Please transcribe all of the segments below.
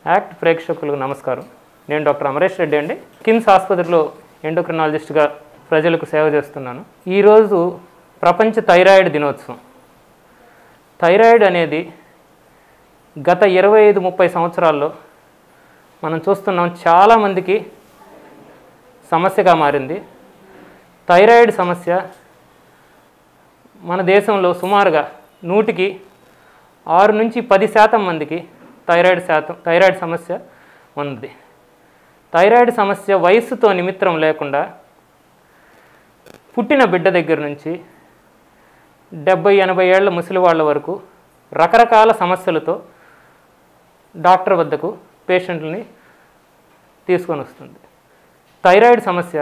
Act ప్రేక్షకులకు నమస్కారం నేను డాక్టర్ అమరేష్ రెడ్డి అండి కిమ్స్ ఆసుపత్రిలో ఎండోక్రినాలజిస్ట్గా ప్రజలకు సేవ చేస్తున్నాను ఈరోజు ప్రపంచ థైరాయిడ్ దినోత్సవం థైరాయిడ్ అనేది గత ఇరవై ఐదు ముప్పై సంవత్సరాల్లో మనం చూస్తున్నాం చాలామందికి సమస్యగా మారింది థైరాయిడ్ సమస్య మన దేశంలో సుమారుగా నూటికి ఆరు నుంచి పది శాతం మందికి థైరాయిడ్ శాతం థైరాయిడ్ సమస్య ఉంది థైరాయిడ్ సమస్య వయస్సుతో నిమిత్తం లేకుండా పుట్టిన బిడ్డ దగ్గర నుంచి డెబ్బై ఎనభై ఏళ్ల ముసలి వాళ్ళ వరకు రకరకాల సమస్యలతో డాక్టర్ వద్దకు పేషెంట్లని తీసుకొని వస్తుంది థైరాయిడ్ సమస్య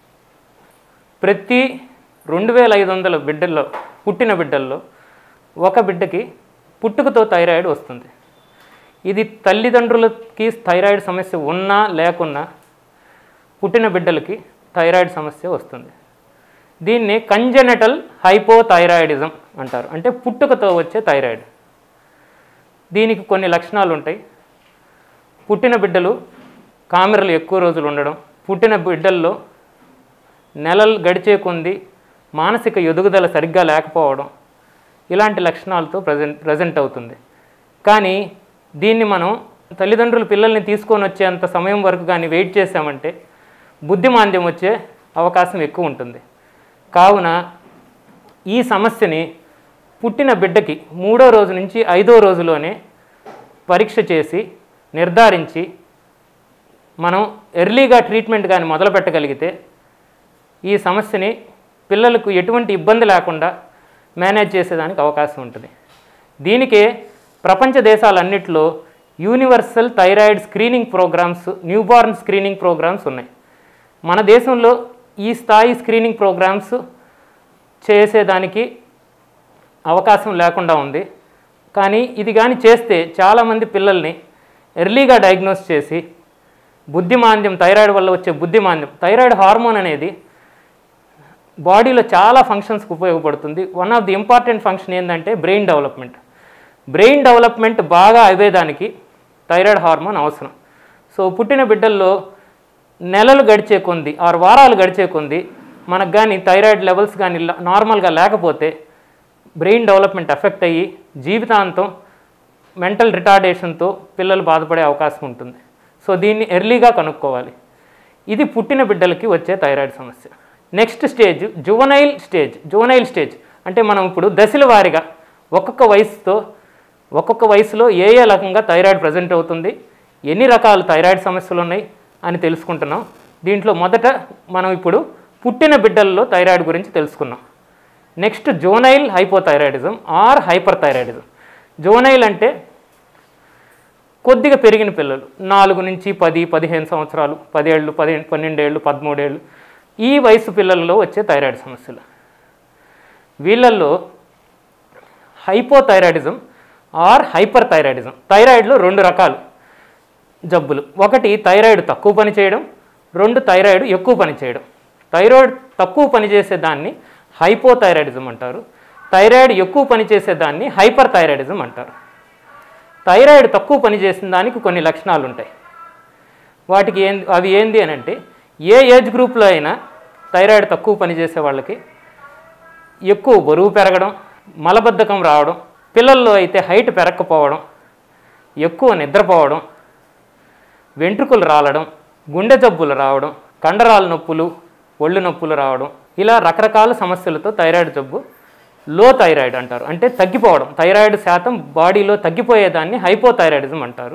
ప్రతి రెండు వేల ఐదు వందల బిడ్డల్లో పుట్టిన బిడ్డల్లో ఒక బిడ్డకి పుట్టుకతో థైరాయిడ్ వస్తుంది ఇది తల్లిదండ్రులకి థైరాయిడ్ సమస్య ఉన్నా లేకున్నా పుట్టిన బిడ్డలకి థైరాయిడ్ సమస్య వస్తుంది దీన్ని కంజెనటల్ హైపోథైరాయిడిజం అంటారు అంటే పుట్టుకతో వచ్చే థైరాయిడ్ దీనికి కొన్ని లక్షణాలు ఉంటాయి పుట్టిన బిడ్డలు కామెరలు ఎక్కువ రోజులు ఉండడం పుట్టిన బిడ్డల్లో నెలలు గడిచే కొంది మానసిక ఎదుగుదల సరిగ్గా లేకపోవడం ఇలాంటి లక్షణాలతో ప్రజెంట్ ప్రజెంట్ అవుతుంది కానీ దీన్ని మనం తల్లిదండ్రులు పిల్లల్ని తీసుకొని వచ్చేంత సమయం వరకు కానీ వెయిట్ చేసామంటే బుద్ధిమాంద్యం వచ్చే అవకాశం ఎక్కువ ఉంటుంది కావున ఈ సమస్యని పుట్టిన బిడ్డకి మూడో రోజు నుంచి ఐదో రోజులోనే పరీక్ష చేసి నిర్ధారించి మనం ఎర్లీగా ట్రీట్మెంట్ కానీ మొదలు పెట్టగలిగితే ఈ సమస్యని పిల్లలకు ఎటువంటి ఇబ్బంది లేకుండా మేనేజ్ చేసేదానికి అవకాశం ఉంటుంది దీనికే ప్రపంచ దేశాలన్నిటిలో universal thyroid screening programmes newborn screening programmes ఉన్నాయి మన దేశంలో ఈ స్థాయి స్క్రీనింగ్ ప్రోగ్రామ్స్ చేసేదానికి అవకాశం లేకుండా ఉంది కానీ ఇది కానీ చేస్తే చాలామంది పిల్లల్ని ఎర్లీగా డయాగ్నోస్ చేసి బుద్ధిమాంద్యం థైరాయిడ్ వల్ల వచ్చే బుద్ధిమాంద్యం థైరాయిడ్ హార్మోన్ అనేది బాడీలో చాలా ఫంక్షన్స్కి ఉపయోగపడుతుంది one of the important function ఏంటంటే బ్రెయిన్ డెవలప్మెంట్ బ్రెయిన్ డెవలప్మెంట్ బాగా అయ్యేదానికి థైరాయిడ్ హార్మోన్ అవసరం సో పుట్టిన బిడ్డల్లో నెలలు గడిచే కొంది ఆరు వారాలు గడిచే కొంది మనకు కానీ థైరాయిడ్ లెవెల్స్ కానీ నార్మల్గా లేకపోతే బ్రెయిన్ డెవలప్మెంట్ ఎఫెక్ట్ అయ్యి జీవితాంతం మెంటల్ రిటార్డేషన్తో పిల్లలు బాధపడే అవకాశం ఉంటుంది సో దీన్ని ఎర్లీగా కనుక్కోవాలి ఇది పుట్టిన బిడ్డలకి వచ్చే థైరాయిడ్ సమస్య next stage juvenile stage juvenile stage అంటే మనం ఇప్పుడు దశల వారీగా ఒక్కొక్క వయసుతో ఒక్కొక్క వయసులో ఏ ఏ రకంగా థైరాయిడ్ ప్రజెంట్ అవుతుంది ఎన్ని రకాల థైరాయిడ్ సమస్యలు ఉన్నాయి అని తెలుసుకుంటున్నాం దీంట్లో మొదట మనం ఇప్పుడు పుట్టిన బిడ్డల్లో థైరాయిడ్ గురించి తెలుసుకున్నాం next juvenile hypothyroidism or hyperthyroidism juvenile అంటే కొద్దిగా పెరిగిన పిల్లలు నాలుగు నుంచి పది పదిహేను సంవత్సరాలు పదేళ్ళు పదిహేను పన్నెండేళ్ళు పదమూడేళ్ళు ఈ వయసు పిల్లల్లో వచ్చే థైరాయిడ్ సమస్యలు వీళ్ళల్లో హైపోథైరాయిడిజం ఆర్ హైపర్ థైరాయిడిజం థైరాయిడ్లో రెండు రకాలు జబ్బులు ఒకటి థైరాయిడ్ తక్కువ పని చేయడం రెండు థైరాయిడ్ ఎక్కువ పని చేయడం థైరాయిడ్ తక్కువ పని చేసే దాన్ని హైపోథైరాయిడిజం అంటారు థైరాయిడ్ ఎక్కువ పని చేసే దాన్ని హైపర్ థైరాయిడిజం అంటారు థైరాయిడ్ తక్కువ పని చేసిన దానికి కొన్ని లక్షణాలు ఉంటాయి వాటికి ఏం అవి ఏంది అని అంటే ఏ ఏజ్ గ్రూప్లో అయినా థైరాయిడ్ తక్కువ పనిచేసే వాళ్ళకి ఎక్కువ బరువు పెరగడం మలబద్ధకం రావడం పిల్లల్లో అయితే హైట్ పెరగకపోవడం ఎక్కువ నిద్రపోవడం వెంట్రుకలు రాలడం గుండె జబ్బులు రావడం కండరాల నొప్పులు ఒళ్ళు నొప్పులు రావడం ఇలా రకరకాల సమస్యలతో థైరాయిడ్ జబ్బు లో థైరాయిడ్ అంటారు అంటే తగ్గిపోవడం థైరాయిడ్ శాతం బాడీలో తగ్గిపోయేదాన్ని హైపోథైరాయిడిజం అంటారు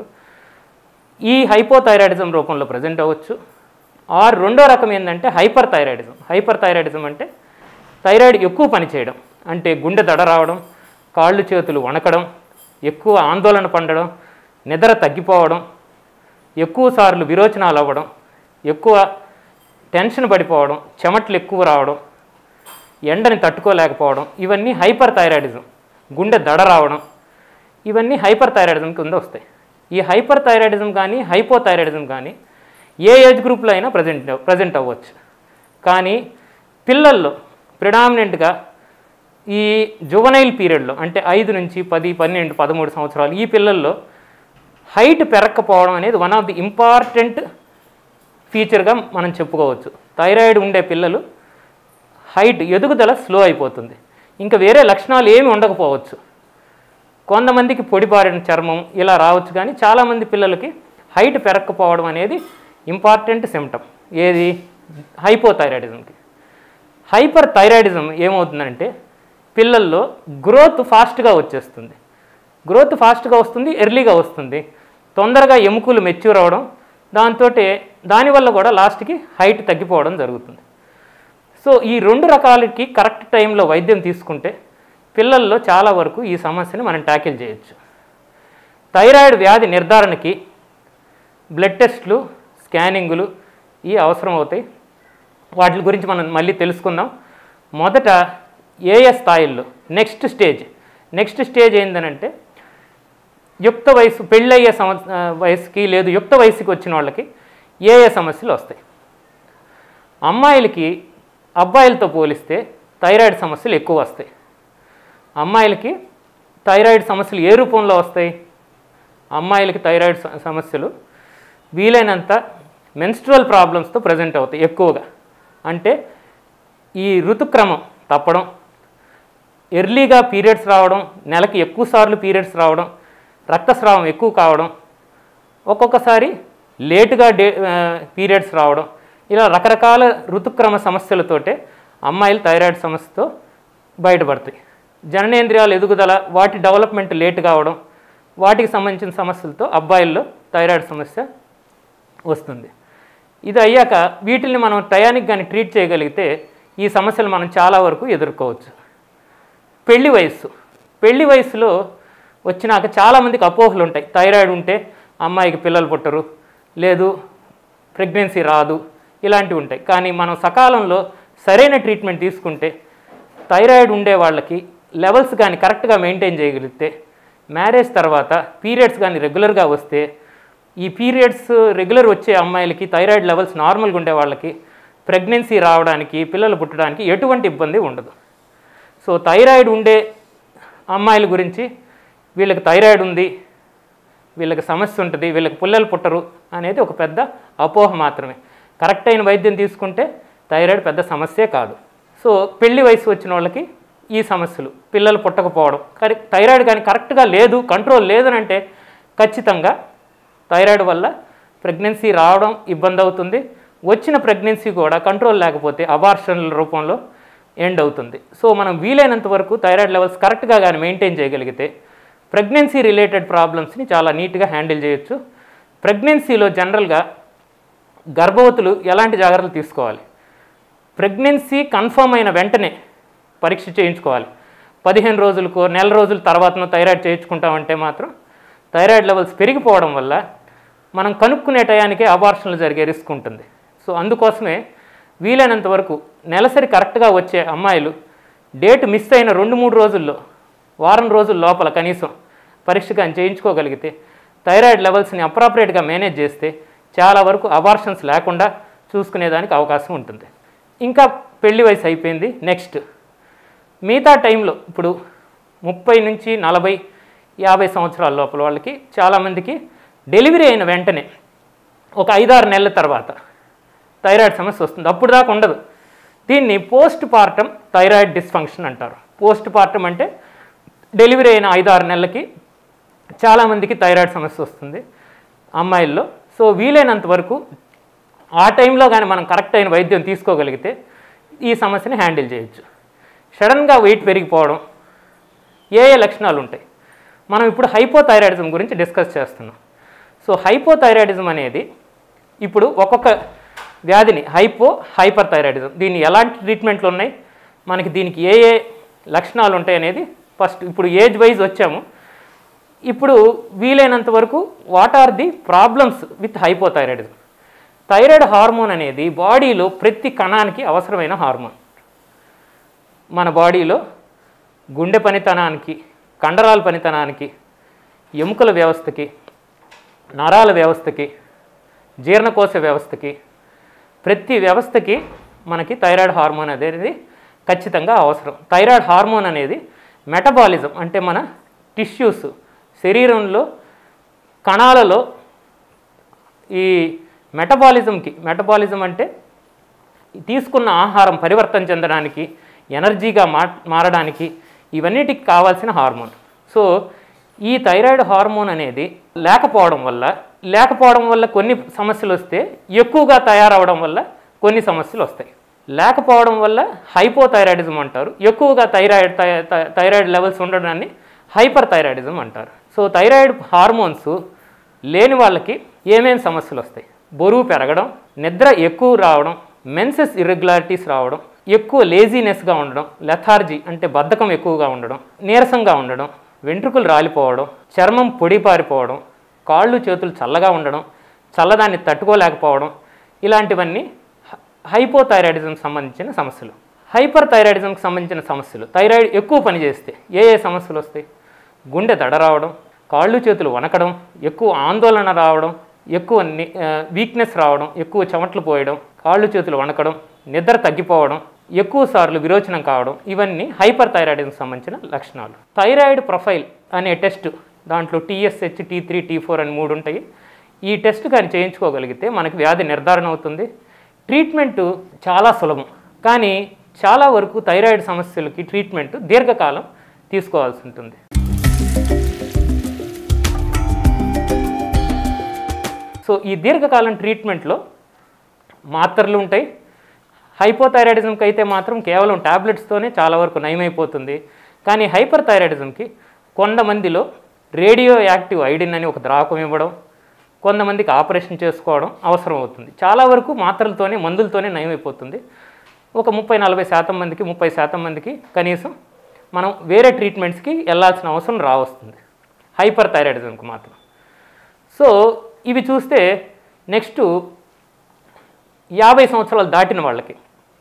ఈ హైపోథైరాయిడిజం రూపంలో ప్రజెంట్ అవ్వచ్చు ఆర్ రెండో రకం ఏంటంటే హైపర్ థైరాయిడిజం హైపర్ థైరాయిడిజం అంటే థైరాయిడ్ ఎక్కువ పనిచేయడం అంటే గుండె దడ రావడం కాళ్ళు చేతులు వణకడం ఎక్కువ ఆందోళన పండడం నిద్ర తగ్గిపోవడం ఎక్కువ సార్లు విరోచనాలు అవ్వడం ఎక్కువ టెన్షన్ పడిపోవడం చెమట్లు ఎక్కువ రావడం ఎండని తట్టుకోలేకపోవడం ఇవన్నీ హైపర్ థైరాయిడిజం గుండె దడ రావడం ఇవన్నీ హైపర్ థైరాయిడిజం కింద వస్తాయి ఈ హైపర్ థైరాయిడిజం కానీ హైపోథైరాయిడిజం కానీ ఏ ఏజ్ గ్రూప్లో అయినా ప్రజెంట్ ప్రజెంట్ అవ్వచ్చు కానీ పిల్లల్లో ప్రిడామినెంట్గా ఈ జువనైల్ పీరియడ్లో అంటే ఐదు నుంచి పది పన్నెండు పదమూడు సంవత్సరాలు ఈ పిల్లల్లో హైట్ పెరగకపోవడం అనేది వన్ ఆఫ్ ది ఇంపార్టెంట్ ఫీచర్గా మనం చెప్పుకోవచ్చు థైరాయిడ్ ఉండే పిల్లలు హైట్ ఎదుగుదల స్లో అయిపోతుంది ఇంకా వేరే లక్షణాలు ఏమి ఉండకపోవచ్చు కొంతమందికి పొడిబారిన చర్మం ఇలా రావచ్చు కానీ చాలామంది పిల్లలకి హైట్ పెరగకపోవడం అనేది ఇంపార్టెంట్ సిమ్టమ్ ఏది హైపోథైరాయిడిజంకి హైపర్ థైరాయిడిజం ఏమవుతుందంటే పిల్లల్లో గ్రోత్ ఫాస్ట్గా వచ్చేస్తుంది గ్రోత్ ఫాస్ట్గా వస్తుంది ఎర్లీగా వస్తుంది తొందరగా ఎముకలు మెచ్యూర్ అవ్వడం దాంతో దానివల్ల కూడా లాస్ట్కి హైట్ తగ్గిపోవడం జరుగుతుంది సో ఈ రెండు రకాలకి కరెక్ట్ టైంలో వైద్యం తీసుకుంటే పిల్లల్లో చాలా వరకు ఈ సమస్యని మనం ట్యాకిల్ చేయొచ్చు థైరాయిడ్ వ్యాధి నిర్ధారణకి బ్లడ్ టెస్ట్లు స్కానింగులు ఈ అవసరం అవుతాయి వాటి గురించి మనం మళ్ళీ తెలుసుకుందాం మొదట ఏ ఏ స్థాయిల్లో నెక్స్ట్ స్టేజ్ నెక్స్ట్ స్టేజ్ ఏంటనంటే యుక్త వయసు పెళ్ళయ్యే సమ ఆ, వయసుకి లేదు యుక్త వయసుకి వచ్చిన వాళ్ళకి ఏ ఏ సమస్యలు వస్తాయి అమ్మాయిలకి అబ్బాయిలతో పోలిస్తే థైరాయిడ్ సమస్యలు ఎక్కువ వస్తాయి అమ్మాయిలకి థైరాయిడ్ సమస్యలు ఏ రూపంలో వస్తాయి అమ్మాయిలకి థైరాయిడ్ స- సమస్యలు వీలైనంత మెన్స్ట్రువల్ ప్రాబ్లమ్స్తో ప్రజెంట్ అవుతాయి ఎక్కువగా అంటే ఈ ఋతుక్రమం తప్పడం ఎర్లీగా పీరియడ్స్ రావడం నెలకి ఎక్కువ సార్లు పీరియడ్స్ రావడం రక్తస్రావం ఎక్కువ కావడం ఒక్కొక్కసారి లేటుగా డే పీరియడ్స్ రావడం ఇలా రకరకాల ఋతుక్రమ సమస్యలతోటే అమ్మాయిలు థైరాయిడ్ సమస్యతో బయటపడతాయి జననేంద్రియాల ఎదుగుదల వాటి డెవలప్మెంట్ లేట్ కావడం వాటికి సంబంధించిన సమస్యలతో అబ్బాయిల్లో థైరాయిడ్ సమస్య వస్తుంది ఇది అయ్యాక వీటిని మనం టయానికి కానీ ట్రీట్ చేయగలిగితే ఈ సమస్యలు మనం చాలా వరకు ఎదుర్కోవచ్చు పెళ్లి వయస్సు పెళ్లి వయసులో వచ్చినాక చాలామందికి అపోహలు ఉంటాయి థైరాయిడ్ ఉంటే అమ్మాయికి పిల్లలు పుట్టరు లేదు ప్రెగ్నెన్సీ రాదు ఇలాంటివి ఉంటాయి కానీ మనం సకాలంలో సరైన ట్రీట్మెంట్ తీసుకుంటే థైరాయిడ్ ఉండే వాళ్ళకి లెవెల్స్ కానీ కరెక్ట్గా మెయింటైన్ చేయగలిగితే మ్యారేజ్ తర్వాత పీరియడ్స్ కానీ రెగ్యులర్గా వస్తే ఈ పీరియడ్స్ రెగ్యులర్ వచ్చే అమ్మాయిలకి థైరాయిడ్ లెవెల్స్ నార్మల్గా ఉండే వాళ్ళకి ప్రెగ్నెన్సీ రావడానికి పిల్లలు పుట్టడానికి ఎటువంటి ఇబ్బంది ఉండదు సో థైరాయిడ్ ఉండే అమ్మాయిల గురించి వీళ్ళకి థైరాయిడ్ ఉంది వీళ్ళకి సమస్య ఉంటుంది వీళ్ళకి పిల్లలు పుట్టరు అనేది ఒక పెద్ద అపోహ మాత్రమే కరెక్ట్ అయిన వైద్యం తీసుకుంటే థైరాయిడ్ పెద్ద సమస్యే కాదు సో పెళ్లి వయసు వచ్చిన వాళ్ళకి ఈ సమస్యలు పిల్లలు పుట్టకపోవడం కానీ థైరాయిడ్ కానీ కరెక్ట్గా లేదు కంట్రోల్ లేదనంటే ఖచ్చితంగా థైరాయిడ్ వల్ల ప్రెగ్నెన్సీ రావడం ఇబ్బంది అవుతుంది వచ్చిన ప్రెగ్నెన్సీ కూడా కంట్రోల్ లేకపోతే అబార్షన్ల రూపంలో ఎండ్ అవుతుంది సో మనం వీలైనంత వరకు థైరాయిడ్ లెవెల్స్ కరెక్ట్గా కానీ మెయింటైన్ చేయగలిగితే ప్రెగ్నెన్సీ రిలేటెడ్ ప్రాబ్లమ్స్ని చాలా నీట్గా హ్యాండిల్ చేయొచ్చు ప్రెగ్నెన్సీలో జనరల్గా గర్భవతులు ఎలాంటి జాగ్రత్తలు తీసుకోవాలి ప్రెగ్నెన్సీ కన్ఫర్మ్ అయిన వెంటనే పరీక్ష చేయించుకోవాలి పదిహేను రోజులకు నెల రోజుల తర్వాతను థైరాయిడ్ చేయించుకుంటామంటే మాత్రం థైరాయిడ్ లెవెల్స్ పెరిగిపోవడం వల్ల మనం కనుక్కునే టయానికే అబార్షన్లు జరిగే రిస్క్ ఉంటుంది సో అందుకోసమే వీలైనంత వరకు నెలసరి కరెక్ట్గా వచ్చే అమ్మాయిలు డేట్ మిస్ అయిన రెండు మూడు రోజుల్లో వారం రోజుల లోపల కనీసం పరీక్ష కానీ చేయించుకోగలిగితే థైరాయిడ్ లెవెల్స్ని అప్రాపరేట్గా మేనేజ్ చేస్తే చాలా వరకు అబార్షన్స్ లేకుండా చూసుకునేదానికి అవకాశం ఉంటుంది ఇంకా పెళ్లి వయసు అయిపోయింది నెక్స్ట్ మిగతా టైంలో ఇప్పుడు ముప్పై నుంచి నలభై యాభై సంవత్సరాల లోపల వాళ్ళకి చాలామందికి డెలివరీ అయిన వెంటనే ఒక ఐదారు నెలల తర్వాత థైరాయిడ్ సమస్య వస్తుంది అప్పుడు దాకా ఉండదు దీన్ని పోస్ట్ పార్టమ్ థైరాయిడ్ డిస్ఫంక్షన్ అంటారు పోస్ట్ పార్టమ్ అంటే డెలివరీ అయిన ఐదారు నెలలకి చాలామందికి థైరాయిడ్ సమస్య వస్తుంది అమ్మాయిల్లో సో వీలైనంత వరకు ఆ టైంలో కానీ మనం కరెక్ట్ అయిన వైద్యం తీసుకోగలిగితే ఈ సమస్యని హ్యాండిల్ చేయొచ్చు సడన్గా వెయిట్ పెరిగిపోవడం ఏ ఏ లక్షణాలు ఉంటాయి మనం ఇప్పుడు హైపోథైరాయిడిజం గురించి డిస్కస్ చేస్తున్నాం సో హైపోథైరాయిడిజం అనేది ఇప్పుడు ఒక్కొక్క వ్యాధిని హైపో హైపర్ థైరాయిడిజం దీన్ని ఎలాంటి ట్రీట్మెంట్లు ఉన్నాయి మనకి దీనికి ఏ ఏ లక్షణాలు ఉంటాయి అనేది ఫస్ట్ ఇప్పుడు ఏజ్ వైజ్ వచ్చాము ఇప్పుడు వీలైనంత వరకు what are the problems with hypothyroidism thyroid hormone అనేది బాడీలో ప్రతి కణానికి అవసరమైన హార్మోన్ మన బాడీలో గుండె పనితనానికి కండరాల పనితనానికి ఎముకల వ్యవస్థకి నరాల వ్యవస్థకి జీర్ణకోశ వ్యవస్థకి ప్రతి వ్యవస్థకి మనకి థైరాయిడ్ హార్మోన్ అనేది ఖచ్చితంగా అవసరం థైరాయిడ్ హార్మోన్ అనేది మెటబాలిజం అంటే మన టిష్యూస్ శరీరంలో కణాలలో ఈ మెటబాలిజంకి మెటబాలిజం అంటే తీసుకున్న ఆహారం పరివర్తన చెందడానికి ఎనర్జీగా మా మారడానికి ఇవన్నిటికి కావాల్సిన హార్మోన్ సో ఈ థైరాయిడ్ హార్మోన్ అనేది లేకపోవడం వల్ల లేకపోవడం వల్ల కొన్ని సమస్యలు వస్తే ఎక్కువగా తయారవడం వల్ల కొన్ని సమస్యలు వస్తాయి లేకపోవడం వల్ల హైపోథైరాయిడిజం అంటారు ఎక్కువగా thyroid thy- thy- thyroid levels ఉండడాన్ని హైపర్ థైరాయిడిజం అంటారు సో థైరాయిడ్ హార్మోన్స్ లేని వాళ్ళకి ఏమేమి సమస్యలు వస్తాయి బరువు పెరగడం నిద్ర ఎక్కువ రావడం మెన్సెస్ ఇర్రెగ్యులారిటీస్ రావడం ఎక్కువ లేజీనెస్గా ఉండడం లెథార్జీ అంటే బద్ధకం ఎక్కువగా ఉండడం నీరసంగా ఉండడం వెంట్రుకలు రాలిపోవడం చర్మం పొడి పారిపోవడం కాళ్ళు చేతులు చల్లగా ఉండడం చల్లదాన్ని తట్టుకోలేకపోవడం ఇలాంటివన్నీ హ- హైపోథైరాయిడిజం సంబంధించిన సమస్యలు హైపర్ థైరాయిడిజంకి సంబంధించిన సమస్యలు థైరాయిడ్ ఎక్కువ పనిచేస్తే ఏ ఏ సమస్యలు వస్తాయి గుండె దడ రావడం కాళ్ళు చేతులు వనకడం ఎక్కువ ఆందోళన రావడం ఎక్కువ ని- ఆ, వీక్నెస్ రావడం ఎక్కువ చెమటలు పోయడం కాళ్ళు చేతులు వణకడం నిద్ర తగ్గిపోవడం ఎక్కువ సార్లు విరోచనం కావడం ఇవన్నీ హైపర్ థైరాయిడ్కి సంబంధించిన లక్షణాలు థైరాయిడ్ ప్రొఫైల్ అనే టెస్ట్ దాంట్లో TSH T three T four అని మూడు ఉంటాయి ఈ టెస్ట్ కానీ చేయించుకోగలిగితే మనకి వ్యాధి నిర్ధారణ అవుతుంది ట్రీట్మెంట్ చాలా సులభం కానీ చాలా వరకు థైరాయిడ్ సమస్యలకి ట్రీట్మెంట్ దీర్ఘకాలం తీసుకోవాల్సి ఉంటుంది సో ఈ దీర్ఘకాలం ట్రీట్మెంట్లో మాత్రలు ఉంటాయి హైపోథైరాయిడిజంకి అయితే మాత్రం కేవలం టాబ్లెట్స్తోనే చాలా వరకు నయమైపోతుంది కానీ హైపర్ థైరాయిడిజంకి కొంతమందిలో రేడియో యాక్టివ్ ఐడిన్ అని ఒక ద్రావకం ఇవ్వడం కొంతమందికి ఆపరేషన్ చేసుకోవడం అవసరం అవుతుంది చాలా వరకు మాత్రలతోనే మందులతోనే నయమైపోతుంది ఒక ముప్పై నలభై శాతం మందికి ముప్పై శాతం మందికి కనీసం మనం వేరే ట్రీట్మెంట్స్కి వెళ్ళాల్సిన అవసరం రావస్తుంది హైపర్ థైరాయిడిజంకి మాత్రం సో ఇవి చూస్తే నెక్స్ట్ యాభై సంవత్సరాలు దాటిన వాళ్ళకి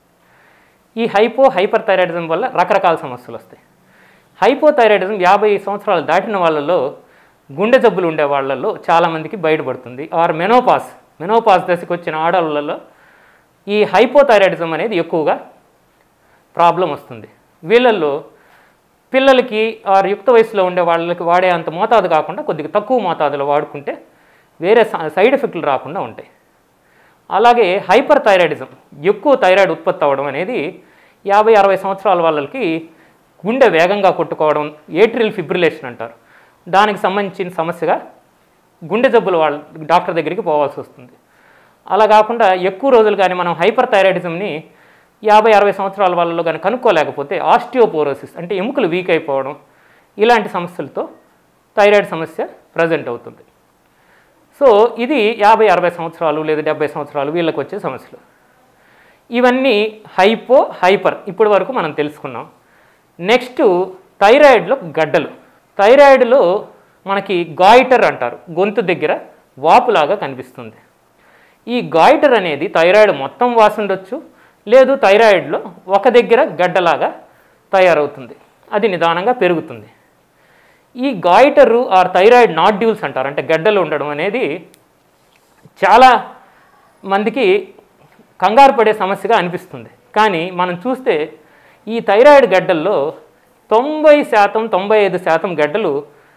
ఈ హైపో హైపర్ థైరాయిడిజం వల్ల రకరకాల సమస్యలు వస్తాయి హైపోథైరాయిడిజం యాభై సంవత్సరాలు దాటిన వాళ్ళలో గుండె జబ్బులు ఉండే వాళ్ళలో చాలామందికి బయటపడుతుంది ఆర్ మెనోపాస్ మెనోపాస్ దశకు వచ్చిన ఆడవాళ్ళలో ఈ హైపోథైరాయిడిజం అనేది ఎక్కువగా ప్రాబ్లం వస్తుంది వీళ్ళల్లో పిల్లలకి ఆర్ యుక్త వయసులో ఉండే వాళ్ళకి వాడే అంత మోతాదు కాకుండా కొద్దిగా తక్కువ మోతాదులో వాడుకుంటే వేరే స- సైడ్ ఎఫెక్ట్లు రాకుండా ఉంటాయి అలాగే హైపర్ థైరాయిడిజం ఎక్కువ థైరాయిడ్ ఉత్పత్తి అవ్వడం అనేది యాభై అరవై సంవత్సరాల వాళ్ళకి గుండె వేగంగా కొట్టుకోవడం ఏట్రిల్ ఫిబ్రిలేషన్ అంటారు దానికి సంబంధించిన సమస్యగా గుండె జబ్బుల వాళ్ళ డాక్టర్ దగ్గరికి పోవాల్సి వస్తుంది అలా కాకుండా ఎక్కువ రోజులు కానీ మనం హైపర్ థైరాయిడిజంని యాభై అరవై సంవత్సరాల వాళ్ళలో కానీ కనుక్కోలేకపోతే ఆస్టియోపోరోసిస్ అంటే ఎముకలు వీక్ అయిపోవడం ఇలాంటి సమస్యలతో థైరాయిడ్ సమస్య ప్రజెంట్ అవుతుంది సో ఇది యాభై అరవై సంవత్సరాలు లేదా డెబ్బై సంవత్సరాలు వీళ్ళకి వచ్చే సమస్యలు ఇవన్నీ హైపో హైపర్ ఇప్పటి వరకు మనం తెలుసుకున్నాం నెక్స్ట్ థైరాయిడ్లో గడ్డలు థైరాయిడ్లో మనకి గాయిటర్ అంటారు గొంతు దగ్గర వాపులాగా కనిపిస్తుంది ఈ గాయిటర్ అనేది థైరాయిడ్ మొత్తం వాసి ఉండొచ్చు లేదు థైరాయిడ్లో ఒక దగ్గర గడ్డలాగా తయారవుతుంది అది నిదానంగా పెరుగుతుంది ఈ గాయిటరు ఆర్ థైరాయిడ్ నాడ్యూల్స్ అంటారు అంటే గడ్డలు ఉండడం అనేది చాలా మందికి కంగారు పడే సమస్యగా అనిపిస్తుంది కానీ మనం చూస్తే ఈ థైరాయిడ్ గడ్డల్లో తొంభై శాతం తొంభై ఐదు శాతం గడ్డలు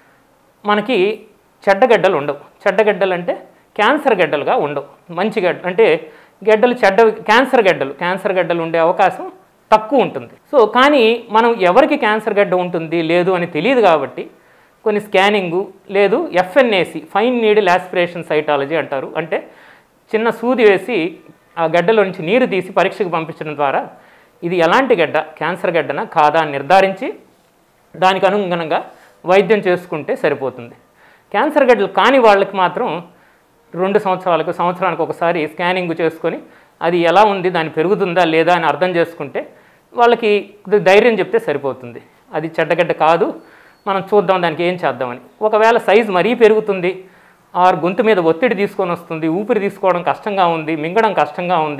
మనకి చెడ్డగడ్డలు ఉండవు చెడ్డగడ్డలు అంటే క్యాన్సర్ గడ్డలుగా ఉండవు మంచి గడ్డ అంటే గడ్డలు చెడ్డ క్యాన్సర్ గడ్డలు క్యాన్సర్ గడ్డలు ఉండే అవకాశం తక్కువ ఉంటుంది సో కానీ మనం ఎవరికి క్యాన్సర్ గడ్డ ఉంటుంది లేదు అని తెలియదు కాబట్టి కొన్ని స్కానింగు లేదు FNAC fine needle aspiration cytology అంటారు అంటే చిన్న సూది వేసి ఆ గడ్డలో నుంచి నీరు తీసి పరీక్షకు పంపించడం ద్వారా ఇది ఎలాంటి గడ్డ క్యాన్సర్ గడ్డనా కాదా అని నిర్ధారించి దానికి అనుగుణంగా వైద్యం చేసుకుంటే సరిపోతుంది క్యాన్సర్ గడ్డలు కాని వాళ్ళకి మాత్రం రెండు సంవత్సరాలకు సంవత్సరానికి ఒకసారి స్కానింగ్ చేసుకొని అది ఎలా ఉంది దాని పెరుగుతుందా లేదా అని అర్థం చేసుకుంటే వాళ్ళకి కొద్దిగా ధైర్యం చెప్తే సరిపోతుంది అది చెడ్డగడ్డ కాదు మనం చూద్దాం దానికి ఏం చేద్దామని ఒకవేళ సైజు మరీ పెరుగుతుంది ఆర్ గొంతు మీద ఒత్తిడి తీసుకొని వస్తుంది ఊపిరి తీసుకోవడం కష్టంగా ఉంది మింగడం కష్టంగా ఉంది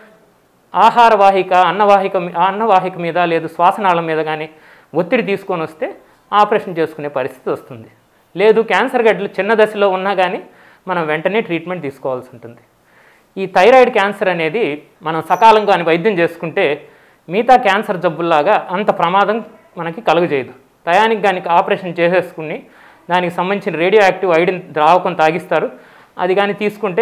ఆహార వాహిక అన్నవాహిక మీ- అన్నవాహిక మీద లేదు శ్వాసనాళం మీద కానీ ఒత్తిడి తీసుకొని వస్తే ఆపరేషన్ చేసుకునే పరిస్థితి వస్తుంది లేదు క్యాన్సర్ గడ్డలు చిన్న దశలో ఉన్నా కానీ మనం వెంటనే ట్రీట్మెంట్ తీసుకోవాల్సి ఉంటుంది ఈ థైరాయిడ్ క్యాన్సర్ అనేది మనం సకాలంగా అని వైద్యం చేసుకుంటే మిగతా క్యాన్సర్ జబ్బుల్లాగా అంత ప్రమాదం మనకి కలుగజేయదు టయానికి కానీ ఆపరేషన్ చేసేసుకుని దానికి సంబంధించిన రేడియో యాక్టివ్ ఐడిన్ ద్రావకం తాగిస్తారు అది కానీ తీసుకుంటే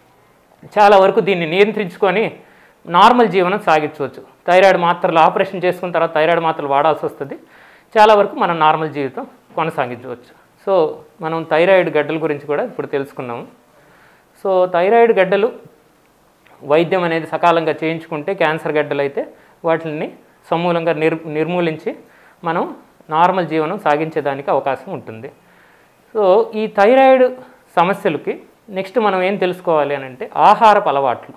చాలా వరకు దీన్ని నియంత్రించుకొని నార్మల్ జీవనం సాగించవచ్చు థైరాయిడ్ మాత్రలు ఆపరేషన్ చేసుకున్న తర్వాత థైరాయిడ్ మాత్రలు వాడాల్సి వస్తుంది చాలా వరకు మనం నార్మల్ జీవితం కొనసాగించవచ్చు సో మనం థైరాయిడ్ గడ్డల గురించి కూడా ఇప్పుడు తెలుసుకున్నాము సో థైరాయిడ్ గడ్డలు వైద్యం అనేది సకాలంగా చేయించుకుంటే క్యాన్సర్ గడ్డలు అయితే వాటిని సమూలంగా నిర్ నిర్మూలించి మనం నార్మల్ జీవనం సాగించేదానికి అవకాశం ఉంటుంది సో ఈ థైరాయిడ్ సమస్యలకి నెక్స్ట్ మనం ఏం తెలుసుకోవాలి అని అంటే ఆహారపు అలవాట్లు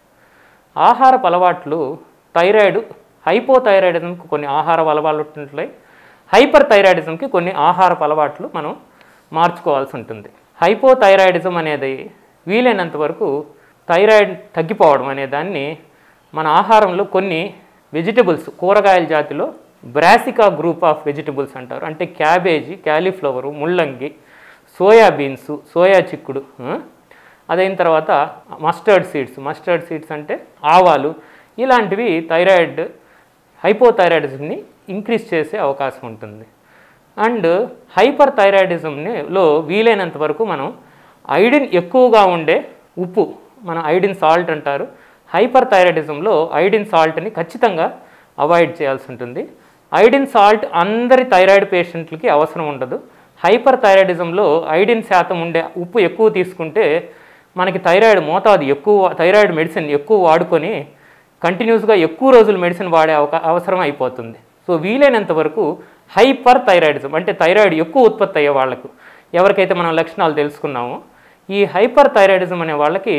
ఆహారపు అలవాట్లు థైరాయిడ్ హైపోథైరాయిడిజంకి కొన్ని ఆహార అలవాట్లు ఉంటున్నాయి హైపర్ థైరాయిడిజంకి కొన్ని ఆహారపు అలవాట్లు మనం మార్చుకోవాల్సి ఉంటుంది హైపోథైరాయిడిజం అనేది వీలైనంత వరకు థైరాయిడ్ తగ్గిపోవడం అనే దాన్ని మన ఆహారంలో కొన్ని వెజిటబుల్స్ కూరగాయల జాతిలో బ్రాసికా గ్రూప్ ఆఫ్ వెజిటబుల్స్ అంటారు అంటే క్యాబేజీ క్యాలీఫ్లవరు ముల్లంగి సోయా బీన్స్ సోయా చిక్కుడు ఆ? అదైన తర్వాత మస్టర్డ్ సీడ్స్ మస్టర్డ్ సీడ్స్ అంటే ఆవాలు ఇలాంటివి థైరాయిడ్ హైపోథైరాయిడిజంని ఇంక్రీజ్ చేసే అవకాశం ఉంటుంది అండ్ హైపర్ థైరాయిడిజంలో వీలైనంత వరకు మనం ఐడిన్ ఎక్కువగా ఉండే ఉప్పు మన ఐడిన్ సాల్ట్ అంటారు హైపర్ థైరాయిడిజంలో ఐడిన్ సాల్ట్ని ఖచ్చితంగా అవాయిడ్ చేయాల్సి ఉంటుంది ఐడిన్ సాల్ట్ అందరి థైరాయిడ్ పేషెంట్లకి అవసరం ఉండదు హైపర్ థైరాయిడిజంలో ఐడిన్ శాతం ఉండే ఉప్పు ఎక్కువ తీసుకుంటే మనకి థైరాయిడ్ మోతాదు ఎక్కువ థైరాయిడ్ మెడిసిన్ ఎక్కువ వాడుకొని కంటిన్యూస్గా ఎక్కువ రోజులు మెడిసిన్ వాడే అవకా అవసరం అయిపోతుంది సో వీలైనంత వరకు హైపర్ థైరాయిడిజం అంటే థైరాయిడ్ ఎక్కువ ఉత్పత్తి అయ్యే వాళ్ళకు ఎవరికైతే మనం లక్షణాలు తెలుసుకున్నామో ఈ హైపర్ థైరాయిడిజం అనే వాళ్ళకి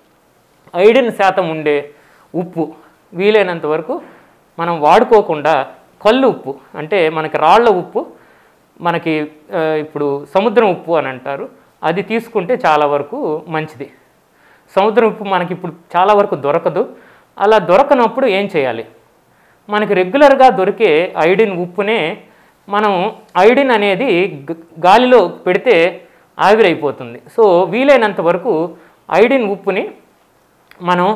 ఐడిన్ శాతం ఉండే ఉప్పు వీలైనంత వరకు మనం వాడుకోకుండా కళ్ళు ఉప్పు అంటే మనకి రాళ్ల ఉప్పు మనకి ఆ, ఇప్పుడు సముద్రం ఉప్పు అని అంటారు అది తీసుకుంటే చాలా వరకు మంచిది సముద్రం ఉప్పు మనకి ఇప్పుడు చాలా వరకు దొరకదు అలా దొరకనప్పుడు ఏం చేయాలి మనకి రెగ్యులర్గా దొరికే ఐడిన్ ఉప్పునే మనం ఐడిన్ అనేది గ- గాలిలో పెడితే ఆవిరైపోతుంది సో వీలైనంత వరకు ఐడిన్ ఉప్పుని మనం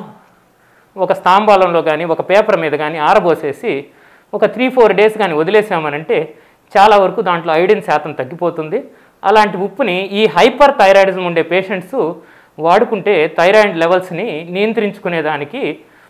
ఒక స్తాంబాలంలో కానీ ఒక పేపర్ మీద కానీ ఆరబోసేసి ఒక త్రీ ఫోర్ డేస్ కానీ వదిలేసామనంటే చాలా వరకు దాంట్లో ఐడిన్ శాతం తగ్గిపోతుంది అలాంటి ఉప్పుని ఈ హైపర్ థైరాయిడిజం ఉండే పేషెంట్స్ వాడుకుంటే థైరాయిడ్ లెవెల్స్ని నియంత్రించుకునేదానికి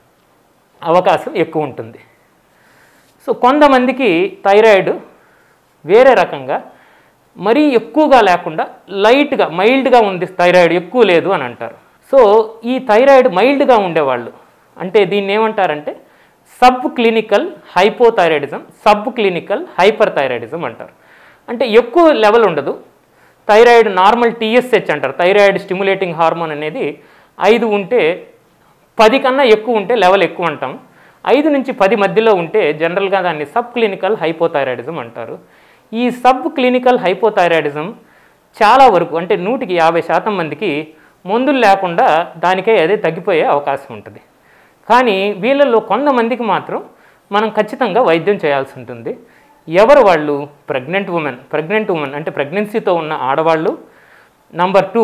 అవకాశం ఎక్కువ ఉంటుంది సో కొంతమందికి థైరాయిడ్ వేరే రకంగా మరీ ఎక్కువగా లేకుండా లైట్గా మైల్డ్గా ఉంది థైరాయిడ్ ఎక్కువ లేదు అని అంటారు సో ఈ థైరాయిడ్ మైల్డ్గా ఉండేవాళ్ళు అంటే దీన్ని ఏమంటారంటే subclinical hypothyroidism subclinical hyperthyroidism అంటారు అంటే ఎక్కువ లెవెల్ ఉండదు థైరాయిడ్ నార్మల్ టీఎస్హెచ్ అంటారు థైరాయిడ్ స్టిమ్యులేటింగ్ హార్మోన్ అనేది ఐదు ఉంటే పది కన్నా ఎక్కువ ఉంటే లెవెల్ ఎక్కువ అంటాం ఐదు నుంచి పది మధ్యలో ఉంటే జనరల్గా దాన్ని సబ్ క్లినికల్ హైపోథైరాయిడిజం అంటారు ఈ సబ్ క్లినికల్ హైపోథైరాయిడిజం చాలా వరకు అంటే నూటికి యాభై శాతం మందికి మందులు లేకుండా దానికే అదే తగ్గిపోయే అవకాశం ఉంటుంది కానీ వీళ్ళల్లో కొంతమందికి మాత్రం మనం ఖచ్చితంగా వైద్యం చేయాల్సి ఉంటుంది ఎవరు వాళ్ళు ప్రెగ్నెంట్ ఉమెన్ ప్రెగ్నెంట్ ఉమెన్ అంటే ప్రెగ్నెన్సీతో ఉన్న ఆడవాళ్ళు నంబర్ టూ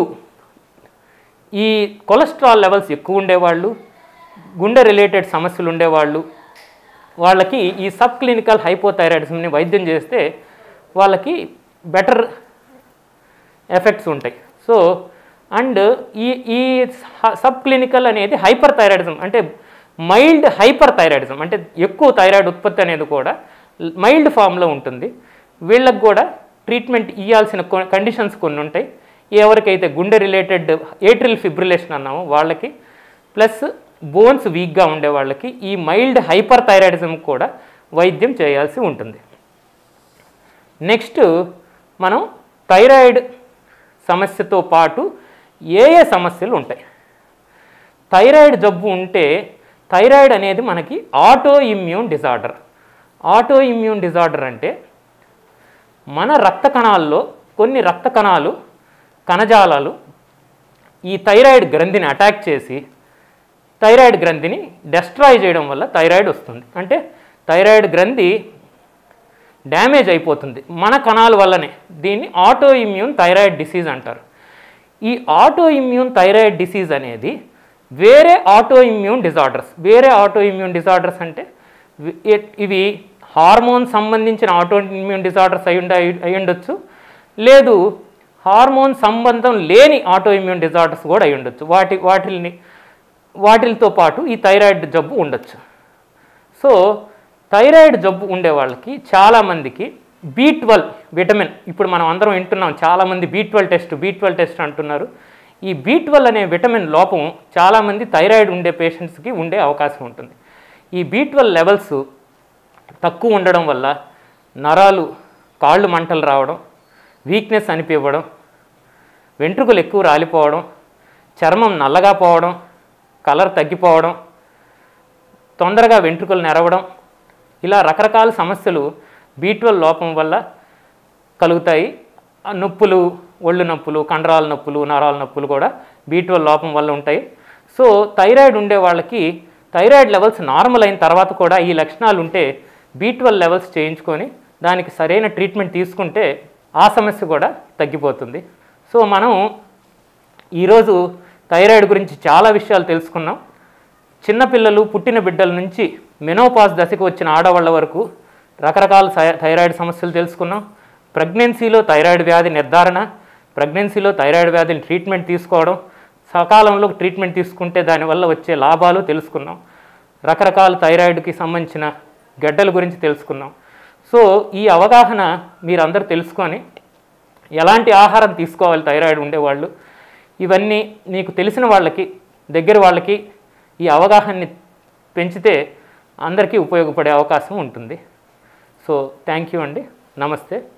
ఈ కొలెస్ట్రాల్ లెవెల్స్ ఎక్కువ ఉండేవాళ్ళు గుండె రిలేటెడ్ సమస్యలు ఉండేవాళ్ళు వాళ్ళకి ఈ సబ్ క్లినికల్ హైపోథైరాయిడిజంని వైద్యం చేస్తే వాళ్ళకి బెటర్ ఎఫెక్ట్స్ ఉంటాయి సో అండ్ ఈ ఈ సబ్ క్లినికల్ అనేది హైపర్ థైరాయిడిజం అంటే మైల్డ్ హైపర్ థైరాయిడిజం అంటే ఎక్కువ థైరాయిడ్ ఉత్పత్తి అనేది కూడా మైల్డ్ ఫామ్లో ఉంటుంది వీళ్ళకి కూడా ట్రీట్మెంట్ ఇవ్వాల్సిన కండిషన్స్ కొన్ని ఉంటాయి ఎవరికైతే గుండె రిలేటెడ్ ఏట్రిల్ ఫిబ్రిలేషన్ అన్నామో వాళ్ళకి ప్లస్ బోన్స్ వీక్గా ఉండే వాళ్ళకి ఈ మైల్డ్ హైపర్ థైరాయిడిజం కూడా వైద్యం చేయాల్సి ఉంటుంది నెక్స్ట్ మనం థైరాయిడ్ సమస్యతో పాటు ఏ ఏ సమస్యలు ఉంటాయి థైరాయిడ్ జబ్బు ఉంటే థైరాయిడ్ అనేది మనకి autoimmune disorder autoimmune disorder అంటే మన రక్త కణాల్లో కొన్ని రక్త కణాలు కణజాలాలు ఈ థైరాయిడ్ గ్రంథిని అటాక్ చేసి థైరాయిడ్ గ్రంథిని డెస్ట్రాయ్ చేయడం వల్ల థైరాయిడ్ వస్తుంది అంటే థైరాయిడ్ గ్రంథి డ్యామేజ్ అయిపోతుంది మన కణాల వల్లనే దీన్ని ఆటో ఇమ్యూన్ థైరాయిడ్ డిసీజ్ అంటారు ఈ ఆటో ఇమ్యూన్ థైరాయిడ్ డిసీజ్ అనేది వేరే ఆటో ఇమ్యూన్ డిజార్డర్స్ వేరే ఆటో ఇమ్యూన్ డిజార్డర్స్ అంటే వి- ఇ- ఇవి హార్మోన్ సంబంధించిన ఆటో ఇమ్యూన్ డిజార్డర్స్ అయి ఉండ అయి ఉండొచ్చు లేదు హార్మోన్ సంబంధం లేని ఆటో ఇమ్యూన్ డిజార్డర్స్ కూడా అయి ఉండొచ్చు వాటి వాటిని వాటితో పాటు ఈ థైరాయిడ్ జబ్బు ఉండొచ్చు సో థైరాయిడ్ జబ్బు ఉండే వాళ్ళకి చాలామందికి బీ ట్వెల్వ్ విటమిన్ ఇప్పుడు మనం అందరం వింటున్నాం చాలామంది B twelve test B twelve test అంటున్నారు ఈ బీ ట్వెల్వ్ అనే విటమిన్ లోపం చాలామంది థైరాయిడ్ ఉండే పేషెంట్స్కి ఉండే అవకాశం ఉంటుంది ఈ బీ ట్వెల్వ్ లెవెల్స్ తక్కువ ఉండడం వల్ల నరాలు కాళ్ళు మంటలు రావడం వీక్నెస్ అనిపివ్వడం వెంట్రుకలు ఎక్కువ రాలిపోవడం చర్మం నల్లగా పోవడం కలర్ తగ్గిపోవడం తొందరగా వెంట్రుకలు నెరవడం ఇలా రకరకాల సమస్యలు బీట్వెల్ లోపం వల్ల కలుగుతాయి ఆ నొప్పులు ఒళ్ళు నొప్పులు కండరాల నొప్పులు నరాల నొప్పులు కూడా బీట్వెల్ లోపం వల్ల ఉంటాయి సో థైరాయిడ్ ఉండే వాళ్ళకి థైరాయిడ్ లెవెల్స్ నార్మల్ అయిన తర్వాత కూడా ఈ లక్షణాలు ఉంటే బీట్వెల్ లెవెల్స్ చేయించుకొని దానికి సరైన ట్రీట్మెంట్ తీసుకుంటే ఆ సమస్య కూడా తగ్గిపోతుంది సో మనం ఈరోజు థైరాయిడ్ గురించి చాలా విషయాలు తెలుసుకున్నాం చిన్నపిల్లలు పుట్టిన బిడ్డల నుంచి మెనోపాస్ దశకు వచ్చిన ఆడవాళ్ళ వరకు రకరకాల థై- థైరాయిడ్ సమస్యలు తెలుసుకున్నాం ప్రెగ్నెన్సీలో థైరాయిడ్ వ్యాధి నిర్ధారణ ప్రెగ్నెన్సీలో థైరాయిడ్ వ్యాధిని ట్రీట్మెంట్ తీసుకోవడం సకాలంలో ట్రీట్మెంట్ తీసుకుంటే దానివల్ల వచ్చే లాభాలు తెలుసుకున్నాం రకరకాల థైరాయిడ్కి సంబంధించిన గడ్డల గురించి తెలుసుకున్నాం సో ఈ అవగాహన మీరందరూ తెలుసుకొని ఎలాంటి ఆహారం తీసుకోవాలి థైరాయిడ్ ఉండేవాళ్ళు ఇవన్నీ మీకు తెలిసిన వాళ్ళకి దగ్గర వాళ్ళకి ఈ అవగాహనని పెంచితే అందరికీ ఉపయోగపడే అవకాశం ఉంటుంది సో థ్యాంక్ యూ అండి నమస్తే